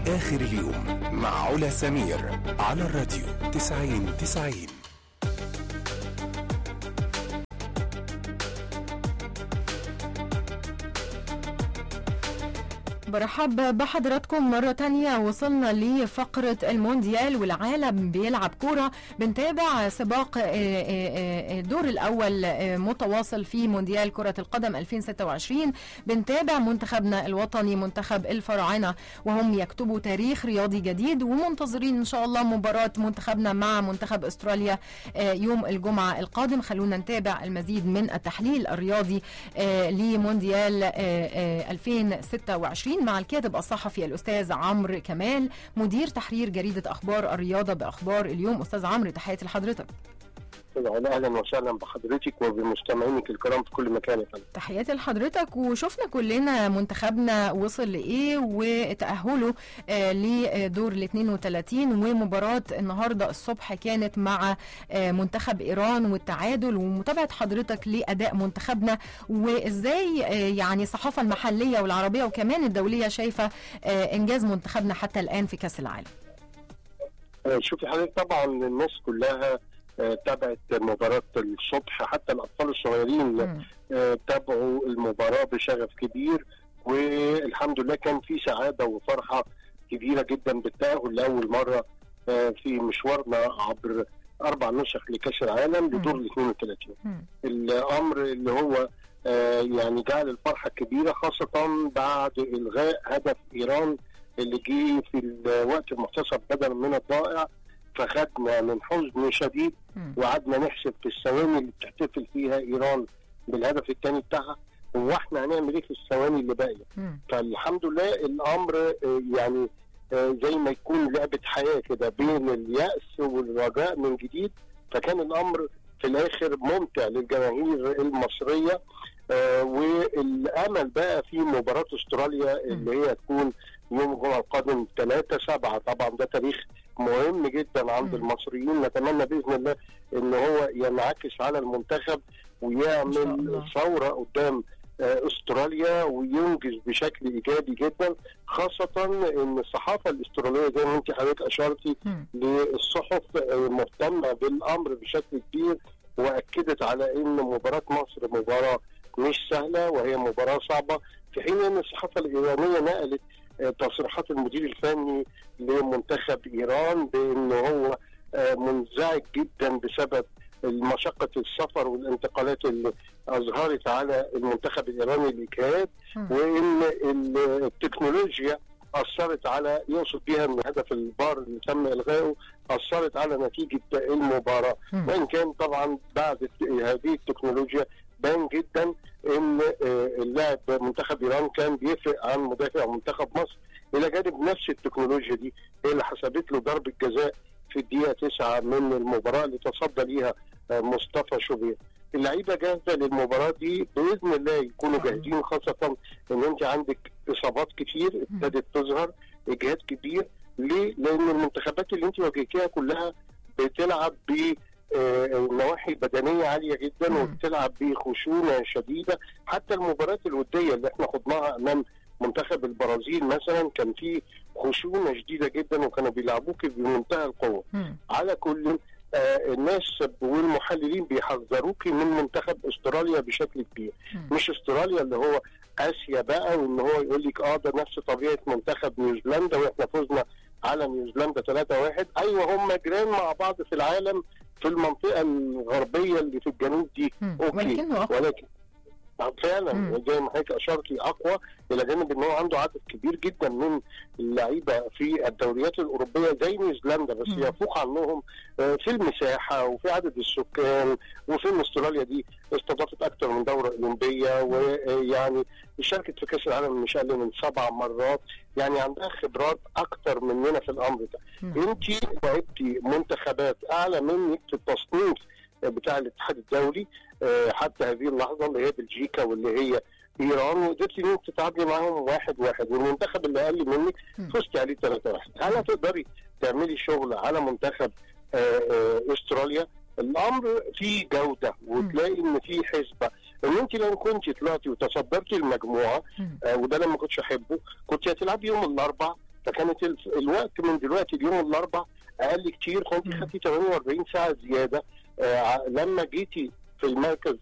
آخر اليوم مع علا سمير على الراديو 90 90 برحب بحضراتكم مرة تانية وصلنا لفقرة المونديال والعالم بيلعب كورة بنتابع سباق آه، آه، آه، الدور الأول آه، متواصل في مونديال كرة القدم 2026 بنتابع منتخبنا الوطني منتخب الفراعنة وهم يكتبوا تاريخ رياضي جديد ومنتظرين إن شاء الله مباراة منتخبنا مع منتخب أستراليا آه، يوم الجمعة القادم خلونا نتابع المزيد من التحليل الرياضي آه، لمونديال آه، آه، 2026 مع الكاتب الصحفي الأستاذ عمرو كمال مدير تحرير جريدة أخبار الرياضة بأخبار اليوم أستاذ عمرو تحياتي لحضرتك طبعا اهلا وسهلا بحضرتك وبمستمعينك الكرام في كل مكان يا فندم. تحياتي لحضرتك وشفنا كلنا منتخبنا وصل لإيه وتأهله آه، لدور ال 32 ومباراة النهاردة الصبح كانت مع آه، منتخب إيران والتعادل ومتابعة حضرتك لأداء منتخبنا وإزاي آه، يعني الصحافة المحلية والعربية وكمان الدولية شايفة آه، إنجاز منتخبنا حتى الآن في كأس العالم آه، شوفي حضرتك طبعا الناس كلها آه، تابعت مباراة الصبح حتى الأطفال الصغيرين مم. آه، تابعوا المباراة بشغف كبير والحمد لله كان في سعادة وفرحة كبيرة جدا بالتأهل لأول مرة آه، في مشوارنا عبر أربع نسخ لكأس العالم لدور ال 32 مم. الامر اللي هو آه، يعني جعل الفرحه كبيره خاصه بعد الغاء هدف ايران اللي جه في الوقت المحتسب بدلا من الضائع فخدنا من حزن شديد مم. وقعدنا نحسب في الثواني اللي بتحتفل فيها ايران بالهدف الثاني بتاعها هو احنا هنعمل ايه في الثواني اللي باقيه مم. فالحمد لله الامر آه، يعني آه، زي ما يكون لعبه حياه كده بين الياس والرجاء من جديد فكان الامر في الاخر ممتع للجماهير المصريه آه، والامل بقى في مباراه استراليا اللي هي تكون يوم الجمعه القادم 3 7 طبعا ده تاريخ مهم جدا عند مم. المصريين نتمنى باذن الله ان هو ينعكس على المنتخب إن شاء ويعمل الله. ثوره قدام آه، استراليا وينجز بشكل ايجابي جدا خاصه ان الصحافه الاستراليه زي ما انت حضرتك اشرتي مم. للصحف آه، مهتمه بالامر بشكل كبير واكدت على ان مباراه مصر مباراه مش سهله وهي مباراه صعبه في حين ان الصحافه الايرانيه نقلت آه، تصريحات المدير الفني لمنتخب ايران بان هو آه، منزعج جدا بسبب مشقة السفر والانتقالات اللي أظهرت على المنتخب الإيراني الإجهاد مم. وإن ال- التكنولوجيا أثرت على يقصد بها أن هدف البار اللي تم إلغائه أثرت على نتيجة المباراة مم. وإن كان طبعا بعد هذه التكنولوجيا بان جدا ان آه، اللاعب منتخب ايران كان بيفرق عن مدافع منتخب مصر الى جانب نفس التكنولوجيا دي هي اللي حسبت له ضربه جزاء في الدقيقه 9 من المباراه اللي تصدى ليها آه، مصطفى شوبير اللعيبه جاهزه للمباراه دي باذن الله يكونوا جاهزين خاصه ان انت عندك اصابات كتير ابتدت تظهر اجهاد كبير ليه؟ لان المنتخبات اللي انت واجهتيها كلها بتلعب ب آه، نواحي بدنيه عاليه جدا مم. وبتلعب بخشونه شديده حتى المباريات الوديه اللي احنا خضناها امام منتخب البرازيل مثلا كان في خشونه شديده جدا وكانوا بيلعبوك بمنتهى القوه مم. على كل آه، الناس والمحللين بيحذروك من منتخب استراليا بشكل كبير مم. مش استراليا اللي هو اسيا بقى وان هو يقول لك اه ده نفس طبيعه منتخب نيوزيلندا واحنا فزنا على نيوزيلندا 3-1 ايوه هم جيران مع بعض في العالم في المنطقه الغربيه اللي في الجنوب دي مم. اوكي ولكنه أقوى. ولكن فعلا مم. زي ما حضرتك اشرتي اقوى الى جانب ان هو عنده عدد كبير جدا من اللعيبه في الدوريات الاوروبيه زي نيوزيلندا بس مم. يفوق عنهم آه، في المساحه وفي عدد السكان وفي إن استراليا دي استضافت اكثر من دوره اولمبيه ويعني شاركت في كاس العالم مش اقل من سبع مرات يعني عندها خبرات اكثر مننا في الامر ده مم. انت لعبتي منتخبات اعلى منك في التصنيف بتاع الاتحاد الدولي آه، حتى هذه اللحظه اللي هي بلجيكا واللي هي ايران وقدرتي انك تتعادلي معاهم واحد واحد والمنتخب اللي اقل منك مم. فزتي عليه 3 واحد هل هتقدري تعملي شغل على منتخب آه، آه، استراليا الامر فيه جوده وتلاقي ان في حسبه ان انت لو كنت طلعتي وتصدرتي المجموعه مم. آه، وده لما كنتش احبه كنت هتلعبي يوم الاربع فكانت ال- الوقت من دلوقتي اليوم الاربع اقل كتير فانت مم. خدتي 48 ساعه زياده آه ع- لما جيتي في المركز